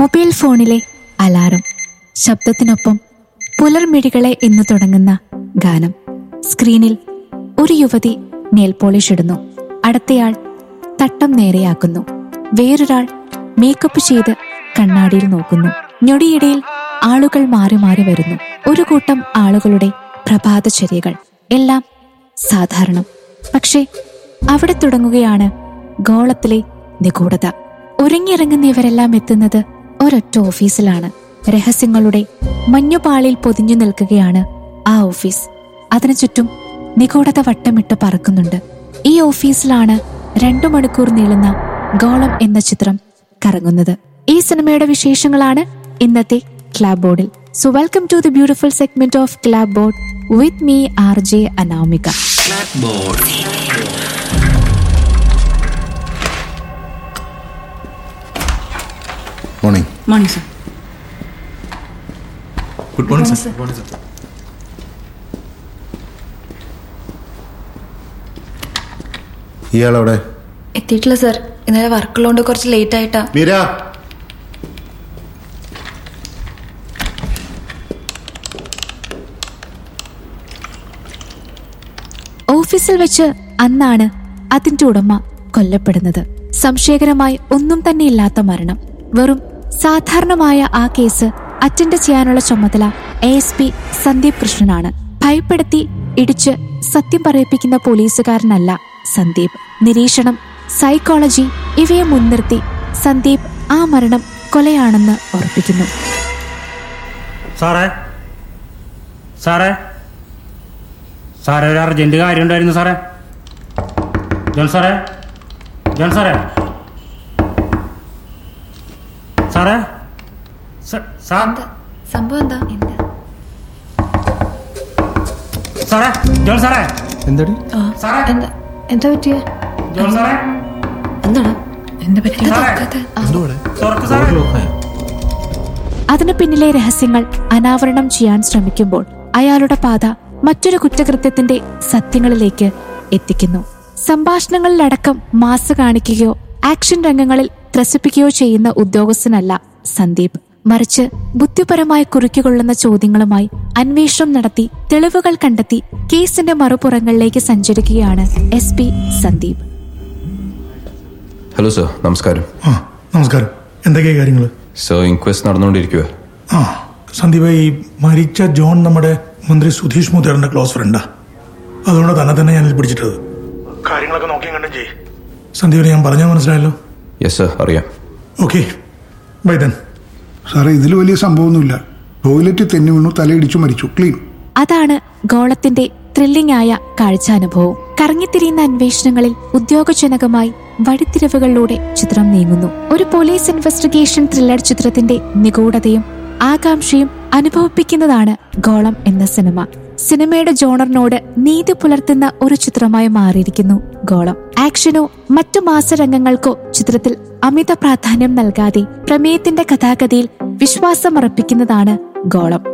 mobile ഫോണിലെ alarm ശബ്ദത്തിനൊപ്പം പുലർമിഴികളെ എന്ന് തുടങ്ങുന്ന ഗാനം സ്ക്രീനിൽ ഒരു യുവതി നെയിൽ പോളിഷ് ഇടുന്നു അടുത്തയാൾ തട്ടം നേരെയാക്കുന്നു വേറൊരാൾ മേക്കപ്പ് ചെയ്ത് കണ്ണാടിയിൽ നോക്കുന്നു ഞൊടിയിടയിൽ ആളുകൾ മാറി മാറി വരുന്നു ഒരു കൂട്ടം ആളുകളുടെ പ്രഭാതചര്യകൾ എല്ലാം സാധാരണം പക്ഷേ അവിടെ തുടങ്ങുകയാണ് ഗോളത്തിലെ നിഗൂഢത ഒരുങ്ങിയിറങ്ങുന്ന ഇവരെല്ലാം എത്തുന്നത് ഒരൊറ്റ ഓഫീസിലാണ് രഹസ്യങ്ങളുടെ മഞ്ഞുപാളിയിൽ പൊതിഞ്ഞു നിൽക്കുകയാണ് ആ ഓഫീസ് അതിനു ചുറ്റും നിഗൂഢത വട്ടമിട്ട് പറക്കുന്നുണ്ട് ഈ ഓഫീസിലാണ് രണ്ടു മണിക്കൂർ നീളുന്ന ഗോളം എന്ന ചിത്രം കറങ്ങുന്നത് ഈ സിനിമയുടെ വിശേഷങ്ങളാണ് ഇന്നത്തെ ക്ലാബ് ബോർഡിൽ so welcome to the beautiful segment of clap board with me R J Anamika morning morning sir good morning sir good morning sir ഇയാളവിടെ എത്തിയിട്ടില്ല സർ ഇന്നലെ വർക്കുള്ളതുകൊണ്ട് കുറച്ച് ലേറ്റ് ആയിട്ടാ മീര ഓഫീസിൽ വെച്ച് അന്നാണ് അതിന്റെ ഉടമ കൊല്ലപ്പെടുന്നത് സംശയകരമായി ഒന്നും തന്നെ ഇല്ലാത്ത മരണം വെറും സാധാരണമായ ആ കേസ് അറ്റൻഡ് ചെയ്യാനുള്ള ചുമതല എ എസ് പി സന്ദീപ് കൃഷ്ണനാണ് ഭയപ്പെടുത്തി ഇടിച്ച് സത്യം പറയിപ്പിക്കുന്ന പോലീസുകാരനല്ല സന്ദീപ് നിരീക്ഷണം സൈക്കോളജി ഇവയെ മുൻനിർത്തി സന്ദീപ് ആ മരണം കൊലയാണെന്ന് ഉറപ്പിക്കുന്നു സാറേ സാറേ സാറേ ഒരു അർജന്റ് കാര്യം ഉണ്ടായിരുന്നു സാറേ ജോൺ സാറേ ജോൺ സാറേ സാറേ സ- സാർ സംഭവം എന്താ എന്താ സാറേ ജോൺ സാറേ എന്താടി സാറേ എന്താ എന്താ പറ്റിയ ജോൺ സാറേ എന്താടാ എന്താ പറ്റിയ സാറേ എന്തുവാടെ തുറക്ക് സാറേ അതിനു പിന്നിലെ രഹസ്യങ്ങൾ അനാവരണം ചെയ്യാൻ ശ്രമിക്കുമ്പോൾ അയാളുടെ പാത മറ്റൊരു കുറ്റകൃത്യത്തിന്റെ സത്യങ്ങളിലേക്ക് എത്തിക്കുന്നു സംഭാഷണങ്ങളിലടക്കം മാസ് കാണിക്കുകയോ ആക്ഷൻ രംഗങ്ങളിൽ ത്രസിപ്പിക്കുകയോ ചെയ്യുന്ന ഉദ്യോഗസ്ഥനല്ല സന്ദീപ് മറിച്ച് ബുദ്ധിപരമായ കുറിക്കുകൊള്ളുന്ന ചോദ്യങ്ങളുമായി അന്വേഷണം നടത്തി തെളിവുകൾ കണ്ടെത്തി കേസിന്റെ മറുപുറങ്ങളിലേക്ക് സഞ്ചരിക്കുകയാണ് S P Sandeep hello sir നമസ്കാരം ആ നമസ്കാരം എന്തൊക്കെയാ കാര്യങ്ങൾ സർ ഇൻക്വസ്റ്റ് നടന്നുകൊണ്ടിരിക്കുക ആ സന്ദീപ് ഈ മരിച്ച ജോൺ നമ്മുടെ മന്ത്രി സുധീഷ് മുതേറിന്റെ ക്ലോസ് ഫ്രണ്ടാ അതുകൊണ്ട് തന്നെ തന്നെ ഞാനിത് പിടിച്ചിട്ടത് കാര്യങ്ങളൊക്കെ നോക്കിയും കണ്ടും ചെയ്യ് സന്ദീപിന് ഞാൻ പറഞ്ഞാൽ മനസ്സിലായല്ലോ യെസ് സർ അറിയാം ഓക്കെ ബൈ ദൻ സാറേ ഇതിൽ വലിയ സംഭവമൊന്നുമില്ല ടോയ്ലറ്റ് തെന്നി വീണു തലയിടിച്ചു മരിച്ചു ക്ലീൻ അതാണ് ഗോളത്തിന്റെ ത്രില്ലിംഗ് ആയ കാഴ്ചാനുഭവം കറങ്ങിത്തിരിയുന്ന അന്വേഷണങ്ങളിൽ ഉദ്യോഗജനകമായി വഴിത്തിരിവുകളിലൂടെ ചിത്രം നീങ്ങുന്നു ഒരു പോലീസ് ഇൻവെസ്റ്റിഗേഷൻ ത്രില്ലർ ചിത്രത്തിന്റെ നിഗൂഢതയും ആകാംക്ഷയും അനുഭവിപ്പിക്കുന്നതാണ് ഗോളം എന്ന സിനിമ സിനിമയുടെ ജോണറിനോട് നീതി പുലർത്തുന്ന ഒരു ചിത്രമായി മാറിയിരിക്കുന്നു ഗോളം ആക്ഷനോ മറ്റു മാസരംഗങ്ങൾക്കോ ചിത്രത്തിൽ അമിത പ്രാധാന്യം നൽകാതെ പ്രമേയത്തിന്റെ കഥാഗതിയിൽ വിശ്വാസമർപ്പിക്കുന്നതാണ് ഗോളം